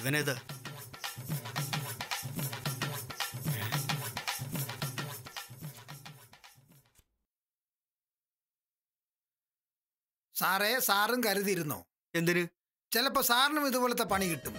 ഇവനേത് സാറേ സാറും കരുതിയിരുന്നോ എന്തിന് ചിലപ്പോ സാറിനും ഇതുപോലത്തെ പണി കിട്ടും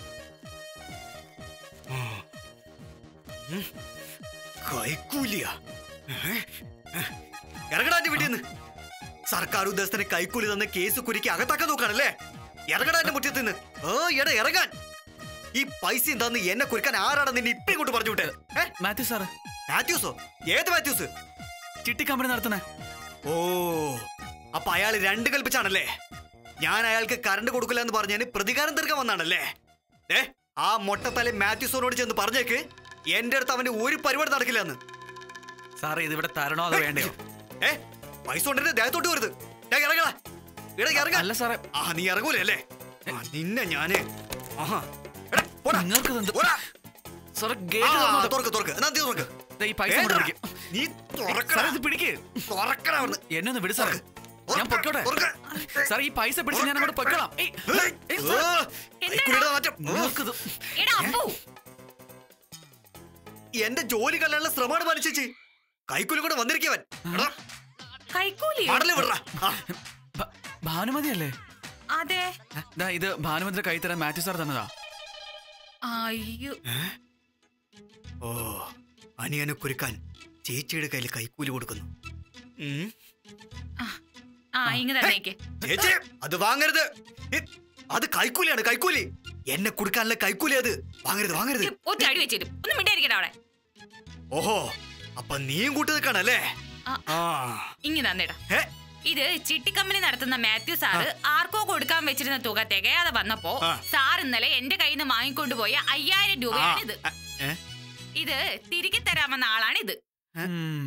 കൈക്കൂലിയാ ഏ? ഏ? ഇറങ്ങടാ എന്റെ വീട്ടിൽ നിന്ന് സർക്കാർ ഉദ്യോഗസ്ഥനെ കൈക്കൂലി തന്ന കേസ് കുരുക്കി അകത്താക്കാൻ നോക്കാണല്ലേ ഇറങ്ങടാ എന്റെ മുറ്റത്ത് നിന്ന് ഓ എടാ ഇറങ്ങാൻ ഈ പൈസ എന്താന്ന് എന്നെ കുരുക്കാൻ ആരാണ് നിന്നെ ഇപ്പൊ ഇങ്ങോട്ട് പറഞ്ഞു വിട്ടേ ഏ? മാത്യു സാറ് മാത്യൂസോ ഏത് മാത്യൂസ് ചിട്ടി കമ്പനി നടത്തുന്നേ ഓ അപ്പൊ അയാൾ രണ്ട് കൽപ്പിച്ചാണല്ലേ ഞാൻ അയാൾക്ക് കറണ്ട് കൊടുക്കില്ല എന്ന് പറഞ്ഞതിന് പ്രതികാരം തീർക്കാൻ വന്നാണല്ലേ ഏ ആ മൊട്ടത്തല മാത്യൂസോനോട് ചെന്ന് പറഞ്ഞേക്ക് എന്റെ അടുത്ത് അവന്റെ ഒരു പരിപാടി നടക്കില്ല എന്ന് സാറേ ഇത് ഇവിടെ തരണോ അതോ വേണ്ടയോ ഏ പൈസ കൊണ്ടിട്ട് ദേഹത്തോട്ട് വരുത് ഞാൻ ഇറങ്ങടാ ഇട ഇറങ്ങ അല്ല സാറേ ആ നീ ഇറങ്ങൂലേ അല്ലേ ആ, നിന്നെ ഞാന് ആഹാ എടാ, പോടാ. നിങ്ങൾക്ക് ഇതെന്ത്? പോടാ. സാറേ ആ, ഗേറ്റ് തുറന്നോ. തുറക്ക് തുറക്ക് എന്നാ നീ തുറക്ക് ദേ ഈ പൈസ ഏടാ, കൊണ്ട് പിടിക്ക്. നീ തുറക്കടാ സാറേ ഇത് പിടിക്ക് തുറക്കടാ അവിടുന്ന്. എന്നെ ഒന്ന് വിട് സാറേ ഞാൻ തുറക്ക്, പൊക്കോട്ടെ തുറക്ക്. സാർ ഈ പൈസ പിടിച്ച് ഞാൻ അങ്ങോട്ട് പൊയ്ക്കോളാം ഏയ്, ഏയ്, ഏയ്, ഓ, സാർ, കൈക്കുലിയുടെ മാറ്റം. ഓ, നിങ്ങൾക്കിത് എടാ അപ്പു എന്റെ ജോലി കല്ലാനുള്ള ശ്രമമാണ് മനുഷ്യച്ചി കൈക്കുലി കൂടെ വന്നിരിക്കവൻ എടാ, കൈക്കൂലിയോ പാടല് വിടറാ ആ, ഭ- ഭാനുമതി അല്ലേ അതെ ദാ ഇത് ഭാനുമതിയുടെ കൈ തരാൻ മാത്യു സാർ തന്നതാ അയ്യോ ഓ അനിയനെ കുരുക്കാൻ ചേച്ചിയുടെ കയ്യിൽ കൈക്കൂലി കൊടുക്കുന്നു ഉം. ആ ഇങ്ങ് തന്നേക്ക് ചേച്ചി അത് വാങ്ങരുത് ഏ, അത് കൈക്കൂലിയാണ് കൈക്കൂലി എന്നെ കൊടുക്കാനുള്ള കൈക്കൂലി അത് വാങ്ങരുത് വാങ്ങരുത് ഒറ്റ അടി വെച്ചിരും ഒന്ന് മിണ്ടായിരിക്കട്ടെ അവിടെ ഓഹോ അപ്പൊ നീയും കൂട്ടി നിൽക്കണല്ലേ ആ. ആ ഇങ്ങ് തന്നേടാ ഏ, ഇത് ചിട്ടി കമ്പനി നടത്തുന്ന മാത്യു സാറ് ആർക്കോ കൊടുക്കാൻ വെച്ചിരുന്ന തുക തികയാതെ വന്നപ്പോ ആ. സാർ ഇന്നലെ എന്റെ കയ്യിൽ നിന്ന് വാങ്ങിക്കൊണ്ടുപോയ അയ്യായിരം ആ, രൂപയാണിത് ആ, ഏ, ഇത് തിരികെ തരാമെന്ന ആളാണിത് ഉം.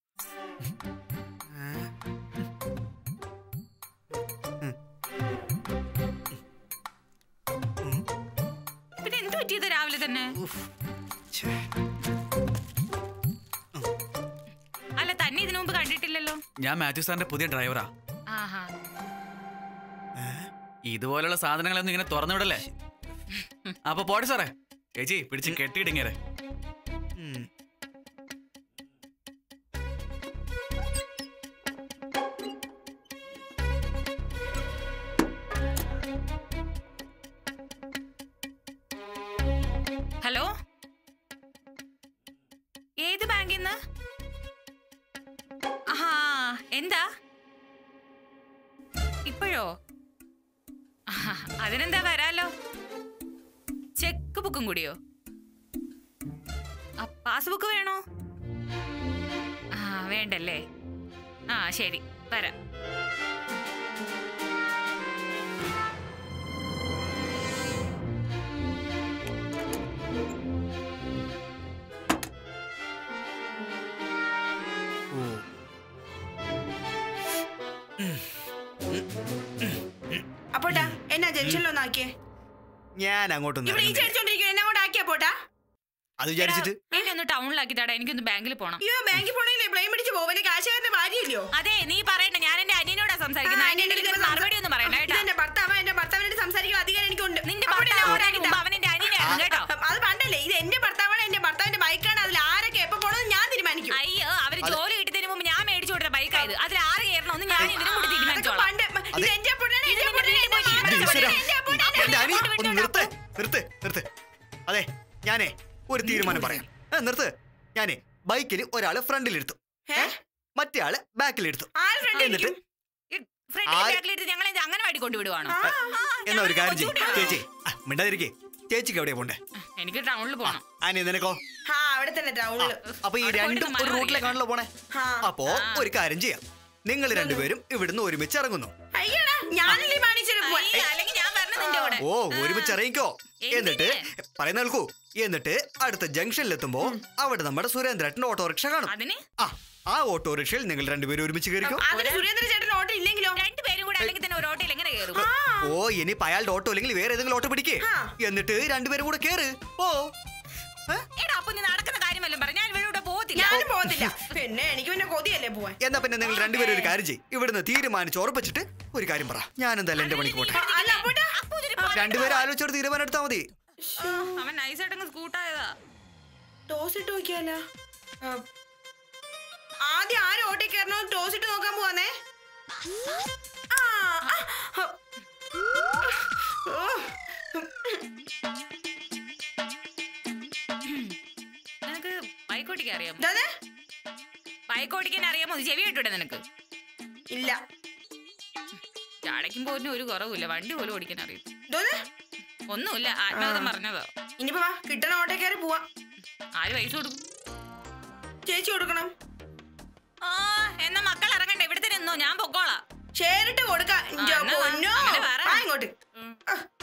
പിന്നെ എന്ത് പറ്റിയത് രാവിലെ തന്നെ ഛേ. അല്ല തന്നെ ഇതിനു മുമ്പ് കണ്ടിട്ടില്ലല്ലോ ഞാൻ മാത്യു സാറിന്റെ പുതിയ ഡ്രൈവറാ ആഹാ ഇതുപോലുള്ള സാധനങ്ങളൊന്നും ഇങ്ങനെ തുറന്നു വിടല്ലേ അപ്പൊ പോട്ടെ സാറേ ചേച്ചി പിടിച്ച് കെട്ടിയിടിങ്ങരെ ഉം. ഹലോ ഏത് ബാങ്കിൽ നിന്ന് ആഹാ എന്താ ഇപ്പോഴോ ആഹാ, അതിനെന്താ വരാലോ ചെക്ക് ബുക്കും കൂടിയോ പാസ്ബുക്ക് വേണോ ആ വേണ്ടല്ലേ ആ ശരി വരാം ഓ അപ്പോട്ടാ എന്നാ ജംഗ്ഷനിലൊന്നാക്കിയേ ഞാൻ അങ്ങോട്ടൊന്നും ഇവിടെ ഈ ഇറങ്ങുന്നില്ല. ചേടിച്ചോണ്ടിരിക്കും എന്നെ കൂടെ ആക്കിയാ പോട്ടാ അത് വിചാരിച്ചിട്ട് എന്നെ ഒന്ന് ടൗണിലാക്കി തടാ എനിക്കൊന്ന് ബാങ്കിൽ പോണം അയ്യോ ബാങ്കിൽ പോണെങ്കിലേ പ്ലെയിൻ പിടിച്ച് പോവല്ലേ കാശുകാരന്റെ ഭാര്യയില്ലയോ അതെ നീ പറയണ്ട ഞാൻ എന്റെ അനിയനോടാ സംസാരിക്കുന്നത് അനിയന്റെ അടുത്ത് ഒരു മറുപടി ഒന്നും പറയണ്ട കേട്ടോ എന്റെ ഭർത്താവ് എന്റെ ഭർത്താവിനോട് സംസാരിക്കാൻ അധികാരം എനിക്കുണ്ട് നിന്റെ അപ്പോൾ എന്നെ ഭർത്താവ് ഓടാക്കി മുമ്പ് അവൻ എന്റെ അനിയനായിരുന്നു കേട്ടോ അത് പണ്ടല്ലേ ഇത് എന്റെ ഭർത്താവാണ് എന്റെ ഭർത്താവിന്റെ ബൈക്കാണ് അതിൽ ആരൊക്കെ എപ്പോ പോണെന്ന് ഞാൻ തീരുമാനിക്കും അയ്യോ അവര് ജോലി കിട്ടുന്നതിന് മുമ്പ് ഞാൻ മേടിച്ചു കൊടുത്ത ബൈക്കായത് അതിൽ ആറ് കയറണമെന്ന് ഞാൻ ഇതിനും കൂടി അതൊക്കെ തീരുമാനിച്ചോളാം പണ്ട് ഇത് അതെ. എന്റെ പൊണ്ണാണ് ഇത് എന്റെ നിന്റെ പൊണ്ണാണ് വീട്ടിൽ പോയി എന്റെ എന്റെ പൊണ്ണാണ്, ഈശ്വരാ, എന്റെ പൊണ്ണാണ്, എന്റെ അനി എന്റെ ഒന്ന് പൊണ്ണാണ്. നിർത്ത് നിർത്ത് നിർത്ത് അതെ ഞാനേ ഒരു തീരുമാനം പറയാം ഏ, നിർത്ത് ഞാനേ ബൈക്കിൽ ഒരാള് ഫ്രണ്ടിലെടുത്തു ഏ? മറ്റേ ആള് ബാക്കിലെടുത്തു ആര് ഫ്രണ്ടിൽ എന്നിട്ട് ഇരിക്കും? ഫ്രണ്ടിൽ ആ- ബാക്കിലെടുത്ത് ഞങ്ങളെ അങ്ങനെ വാടി കൊണ്ടുവിടുവാണോ ആ, ആ, എന്നാ ഒരു കാര്യം ചെയ്യും കൊണ്ടുവിടുവാണോ? ചേച്ചി ആ, മിണ്ടാതിരിക്കേ ചേച്ചിക്ക് എവിടെയാ പോണ്ടേ എനിക്ക് ടൗണിൽ പോണം അനി നിനക്കോ ആ അവിടെ തന്നെ ടൗണില് അപ്പൊ ഈ അവിടെ പോയിട്ട് രണ്ടും ഒരു മരം റൂട്ടിലേക്കാണല്ലോ പോണേ ആ. അപ്പോ ഒരു കാര്യം ചെയ്യാം നിങ്ങൾ രണ്ടുപേരും ഇവിടുന്ന് ഒരുമിച്ച് ഇറങ്ങുന്നു അയ്യടാ ഞാനല്ലേ മാണിച്ചത് പോയി അയ്യ, അല്ലെങ്കിൽ ഞാൻ വരണം നിന്റെ കൂടെ ഓ ഒരുമിച്ച് ഇറങ്ങിക്കോ എന്തിന്? എന്നിട്ട് പറയുന്ന കേൾക്കൂ എന്നിട്ട് അടുത്ത ജംഗ്ഷനിൽ എത്തുമ്പോ അവിടെ നമ്മുടെ സുരേന്ദ്രേട്ടന്റെ ഓട്ടോറിക്ഷ കാണും അതിന് ആ ആ ഓട്ടോറിക്ഷയിൽ നിങ്ങൾ രണ്ടുപേരും ഒരുമിച്ച് കയറിക്കോ അതിന് സുരേന്ദ്ര ചേട്ടൻ ഓട്ടം ഇല്ലെങ്കിലോ രണ്ടുപേരും കൂടെ അല്ലെങ്കിൽ തന്നെ ഒരു ഓട്ടോയിൽ എങ്ങനെ കയറും ഓ ഇനിയിപ്പോ അയാളുടെ ഓട്ടോ അല്ലെങ്കിൽ വേറെ ഏതെങ്കിലും ഓട്ടോ പിടിക്കേ ആ. എന്നിട്ട് രണ്ടുപേരും കൂടെ കേറ് ഓ ഏ? എടാ അപ്പൊ നീ നടക്കുന്ന കാര്യമല്ലോ പറ ഞാൻ ഇവിടെ പോകത്തില്ല ഞാനും പോകത്തില്ല പിന്നെ എനിക്ക് പിന്നെ കൊതിയല്ലേ പോവാൻ എന്നാ പിന്നെ നിങ്ങൾ രണ്ടുപേരും ഒരു കാര്യം ചെയ്യും ഇവിടുന്ന് തീരുമാനിച്ച് ഉറപ്പിച്ചിട്ട് ഒരു കാര്യം പറ ഞാൻ എന്തായാലും എന്റെ പണിക്ക് പോട്ടെ അല്ല പോട്ടാ അപ്പൊ ഇതിന് രണ്ടുപേരും ആലോചിച്ചൊരു തീരുമാനം എടുത്താൽ മതി ആ, അവൻ നൈസായിട്ടങ്ങ് സ്കൂട്ടായതാ ടോസ് ഇട്ട് നോക്കിയാലോ ആ, ആദ്യം ആര് ഓട്ടി കയറണോ ടോസ് ഇട്ട് നോക്കാൻ പോവാന്നേ ആ, ആ, ആ. ഓ, നിനക്ക് ബൈക്ക് ഓടിക്കാൻ അറിയാമോ ഇതാ ദേ. ബൈക്ക് ഓടിക്കാൻ അറിയാമോ ഇത് ചെവി കേട്ടൂടെ നിനക്ക് ഇല്ല ചാടയ്ക്കും പോലും ഒരു കുറവില്ല വണ്ടി പോലും ഓടിക്കാൻ അറിയും ഇതോ ദേ. ഒന്നുമില്ല ആത്മഹത്യം പറഞ്ഞതോ ഇനിയിപ്പോ വാ കിട്ടണ ഓട്ടോ കയറി പോവാ ആര് പൈസ കൊടുക്കും ചേച്ചി കൊടുക്കണം ആ എന്നാ മക്കൾ ഇറങ്ങട്ടെ ഇവിടെ തന്നെ നിന്നോ ഞാൻ പൊക്കോളാം ഷെയറിട്ട് കൊടുക്കാം ആ, എന്നാ വാ. പൊന്നോ അങ്ങനെ പറ. വാ ഇങ്ങോട്ട് ഉം. ആ,